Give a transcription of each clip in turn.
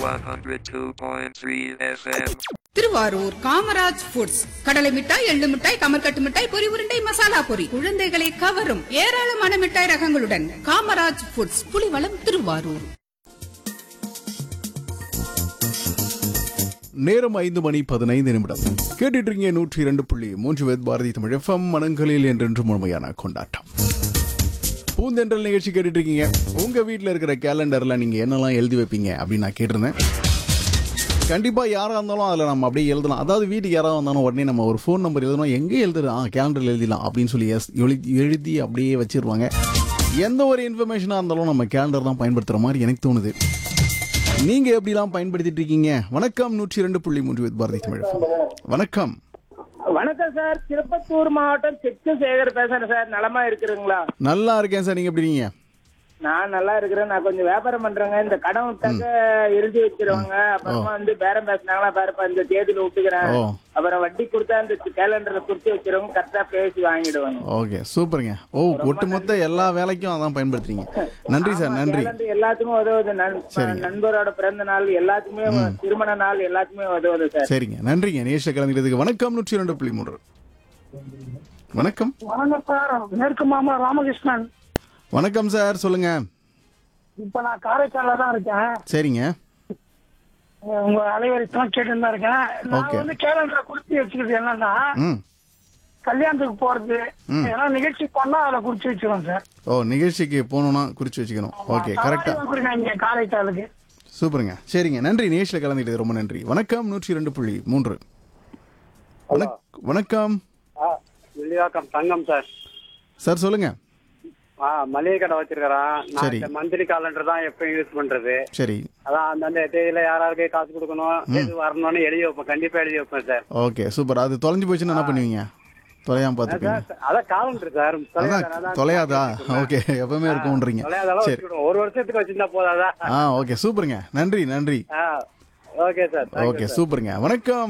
102.3 FM. Thiruvarur Kamaraj foods கடலை மிட்டாய் எள்ளு மிட்டாய் கமர்கட்டு மிட்டாய் பொரி உருண்டை மசாலா பொரி குழந்தைகளை கவரும் ஏராளமான மிட்டாய் ரகங்களுடன் காமராஜ் ஃபுட்ஸ் புலிவளம் திருவாரூர் நேரம் ஐந்து மணி பதினைந்து நிமிடம் கேட்டுட்டு இருக்கீங்க நூற்றி இரண்டு புள்ளி மூன்று வேத் பாரதி தமிழ் எஃப்எம் மனங்களில் என்றென்று முழுமையான கொண்டாட்டம் பூந்தென்றல் நிகழ்ச்சி கேட்டுட்டு இருக்கீங்க உங்க வீட்டில் இருக்கிற கேலண்டர்ல நீங்க என்னெல்லாம் எழுதி வைப்பீங்க அப்படின்னு நான் கேட்டிருந்தேன் கண்டிப்பா யாரா இருந்தாலும் அதுல நம்ம அப்படியே எழுதலாம் அதாவது வீட்டுக்கு யாராவது வந்தாலும் உடனே நம்ம ஒரு ஃபோன் நம்பர் எழுதணும் எங்க எழுதுறது ஆ கேலண்டர்ல எழுதிடலாம் அப்படின்னு சொல்லி எஸ் எழுதி எழுதி அப்படியே வச்சிருவாங்க எந்த ஒரு இன்ஃபர்மேஷனா இருந்தாலும் நம்ம கேலண்டர் தான் பயன்படுத்துற மாதிரி எனக்கு தோணுது நீங்க எப்படிலாம் பயன்படுத்திட்டு இருக்கீங்க வணக்கம் நூற்றி இரண்டு புள்ளி மூன்று வித் பாரதி தமிழ் FM. வணக்கம் வணக்கம் சார் திருப்பத்தூர் மாவட்டம் செக்கு சேகர் பேசுறேன் சார் நலமா இருக்கிறீங்களா நல்லா இருக்கேன் சார் நீங்க எப்படி இருக்கீங்க நான் நல்லா இருக்கிறேன் நான் கொஞ்சம் வியாபாரம் பண்றேங்க இந்த கடன் விட்டாக்க எழுதி வச்சிருவாங்க அப்புறமா வந்து பேரம் பேசினாங்களா பாருப்பா இந்த தேதியில விட்டுக்கிறேன் ஓ அப்புறம் வட்டி கொடுத்தா அந்த கேலண்டர்ல குறிச்சு வச்சிருவாங்க கரெக்டா பேசி வாங்கிடுவாங்க ஓகே சூப்பருங்க ஓ ஒட்டுமொத்த எல்லா வேலைக்கும் அதான் பயன்படுத்துறீங்க நன்றி சார் நன்றி கேலண்டர் எல்லாத்துக்கும் உதவுது நண்- சரிங்க. நண்பரோட பிறந்த நாள் எல்லாத்துக்குமே திருமண நாள் எல்லாத்துக்குமே உதவுது சார் சரிங்க நன்றிங்க நேஷ கலந்துக்கிறதுக்கு வணக்கம் நூற்றி இரண்டு புள்ளி மூன்று வணக்கம் வணக்கம் சார் மேற்கு மாமா ராமகிருஷ்ணன் வணக்கம் சார் சொல்லுங்க இப்ப நான் காரைக்கால தான் இருக்கேன் சரிங்க அஹ் உங்க அலைவரிசெல்லாம் கேட்டு தான் இருக்கேன் நான் Okay. வந்து கேலண்டரை குறிச்சு வச்சுக்கிறது என்னன்னா ம் கல்யாணத்துக்கு போறது ஏன்னா நிகழ்ச்சி பண்ணா அதுல குறிச்சு வச்சிருவோம் சார் ஓ நிகழ்ச்சிக்கு போகணும்னா குறிச்சு வச்சுக்கணும் ஓகே கரெக்டா கொடுங்க இங்க காரைக்காலுக்கு சூப்பருங்க சரிங்க நன்றி நேஷில் கலந்துக்கிட்டது ரொம்ப நன்றி வணக்கம் நூற்றி இரண்டு புள்ளி மூன்று வணக்- வணக்கம் வில்லிவாக்கம் தங்கம் சார் சார் சொல்லுங்க ஆ மளிகை கடை வச்சிருக்கிறேன் நான் சரி. இந்த மந்த்லி காலண்டர் தான் எப்பயும் யூஸ் பண்றது சரி அதான் அந்தந்த தேதியில யாராருக்கு காசு கொடுக்கணும் எது வரணும்னு எழுதி வைப்பேன் கண்டிப்பா எழுதி வைப்பேன் சார் ஓகே சூப்பர் அது தொலைஞ்சு போச்சுன்னா என்ன பண்ணுவீங்க தொலையாம பார்த்துப்பீங்க சார், அதான் காலண்டர் சார் அதான் தொலையாதா ஓகே எப்பவுமே இருக்கும்ன்றீங்க தொலையாதெல்லாம் சரி வச்சுக்கிடுவோம் ஒரு வருஷத்துக்கு வச்சிருந்தா போதாதா ஆ ஓகே சூப்பருங்க நன்றி நன்றி ஆ okay sir thank you okay sir. சூப்பருங்க வணக்கம்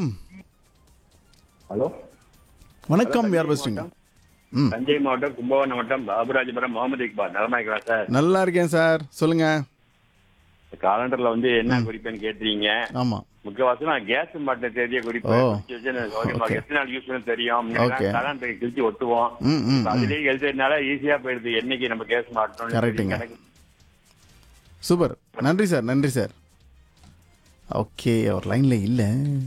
ஹலோ வணக்கம் யார் பேசுறீங்க ம் தஞ்சை மாவட்டம் கும்பகோணம் மாவட்டம் பாபுராஜபுரம் முகமது இக்பால் நலமா இருக்கலாம் சார் நல்லா இருக்கேன் சார் சொல்லுங்க காலண்டர்ல வந்து என்ன குறிப்பேன்னு கேட்டீங்க ஆமா முக்கியவாசி நான் கேஸ் மாட்ட தேதியை குறிப்பு ஓ. குறிச்சு வச்சு எனக்கு சௌகரியமா Okay. எத்தனை நாள் யூஸ் பண்ண தெரியும் Okay. காலண்டர் கிழிச்சு ஒட்டுவோம் ம் ம் இப்ப ம். அதுலயே எழுதுறதுனால ஈஸியா போயிடுது என்னைக்கு நம்ம கேஸ் மாட்டணும் Correctங்க. சூப்பர் நன்றி சார் நன்றி சார் ஓகே அவர் லைன்ல இல்ல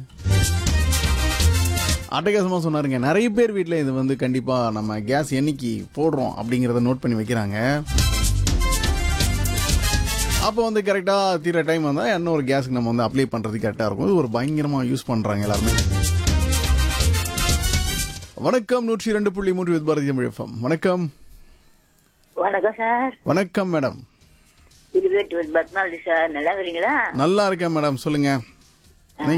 அட்டகாசமா சொன்னாருங்க நிறைய பேர் வீட்டில் இது வந்து கண்டிப்பா நம்ம கேஸ் என்னைக்கு போடுறோம் அப்படிங்கறத நோட் பண்ணி வைக்கிறாங்க அப்போ வந்து கரெக்டாக தீர டைம் வந்தால் இன்னொரு கேஸ்க்கு நம்ம வந்து அப்ளை பண்ணுறது கரெக்டாக இருக்கும் இது ஒரு பயங்கரமாக யூஸ் பண்ணுறாங்க எல்லாருமே வணக்கம் நூற்றி இரண்டு புள்ளி மூன்று வித் பாரதி தமிழ் FM. வணக்கம் வணக்கம் சார் வணக்கம் மேடம் இருபத்தி பத்மாவதி சார் நல்லா இருக்கிறீங்களா நல்லா இருக்கேன் மேடம் சொல்லுங்க